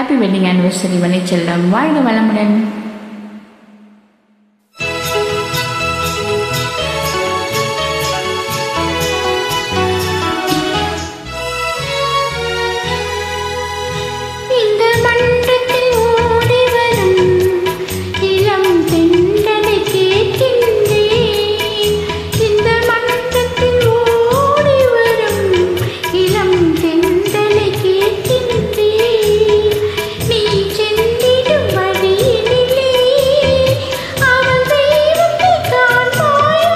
happy wedding anniversary வனைச்செல்லம் வாழ்க வளமுடன் இந்த மன்றத்தில் ஓடி வரும் இளம் பெண்களை கேட்கின்றேன் இந்த மன்றத்தில் ஓடி வரும் இளம் பெண்களை கேட்கின்றேன் நீ சென்றிடும் வழியினிலே அவள் தெய்வத்தை காண்பாயோ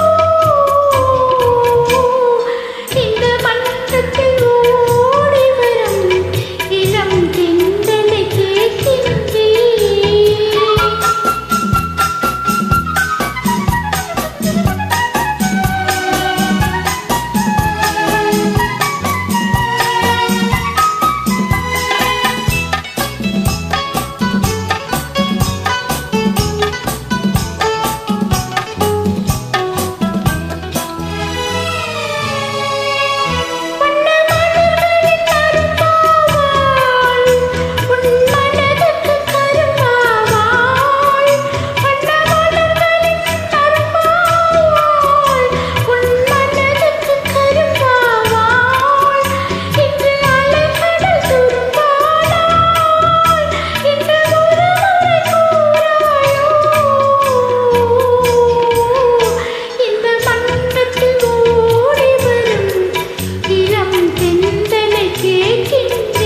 இந்த மன்றத்தில் ஓடி வரும் இளம் பெண்களை கேட்கின்றேன் உன் மனதுக்கு கருமாவாள் வண்ணமலர்களின் கருமாவாள் உன் மனதுக்கு கருமாவாள் இன்று அலைகடல் துரும்பானாள் இன்று ஒருமுறை கூறாயோ இந்த மன்றத்தில் ஓடி வரும் இளம் பெண்களை கேட்கின்றேன்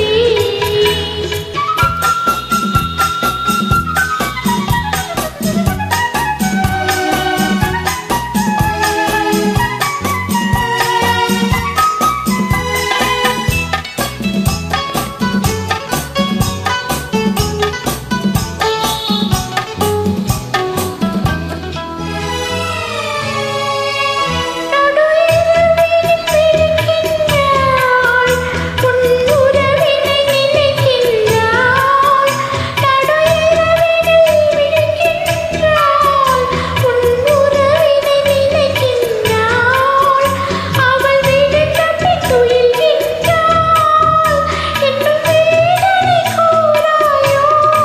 நினைக்கின்றாள் உன் உறவினை நினைக்கின்றாள் நடுஇரவினில் விழிக்கின்றாள் உன் உறவினை நினைக்கின்றாள் அவள் வீடு தப்பி துயில்கின்றாள் இன்னும் வேதனை கூறாயோ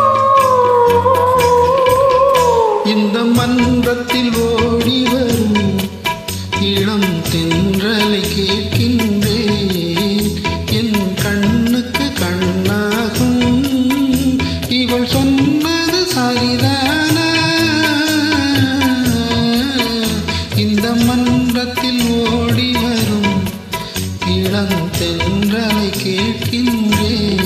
இந்த மன்றத்தில் ஓடி வரும் இளம் தென்றலை கேட்கின்றேன் என் கண்ணுக்கு கண்ணாகும் இவள் சொன்னது சரிதானா இந்த மன்றத்தில் ஓடி வரும் இளம் தென்றலை கேட்கின்றேன்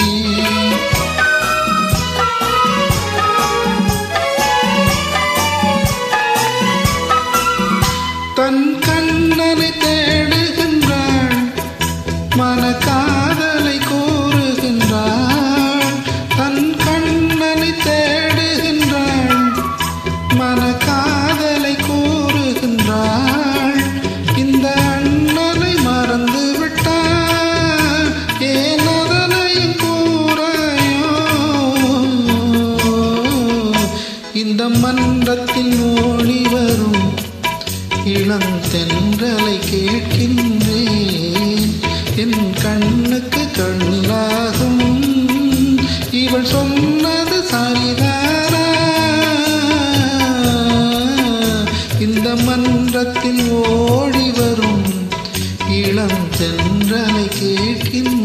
தன் கண்ணனை தேடுகின்றாள் மனக்காதலை கூறுகின்றாள் தன் கண்ணனை தேடுகின்றாள் மனக்காதலை கூறுகின்றாள் இந்த அண்ணனை மறந்து விட்டாள் ஏன் அதனையும் கூறாயோ இந்த மன்றத்தில் ஓடி வரும் இளம் தென்றலை கேட்கின்றேன் என் கண்ணுக்கு கண்ணாகும் இவள் சொன்னது சரிதானா இந்த மன்றத்தில் ஓடி வரும் இளம் தென்றலை கேட்கின்றேன்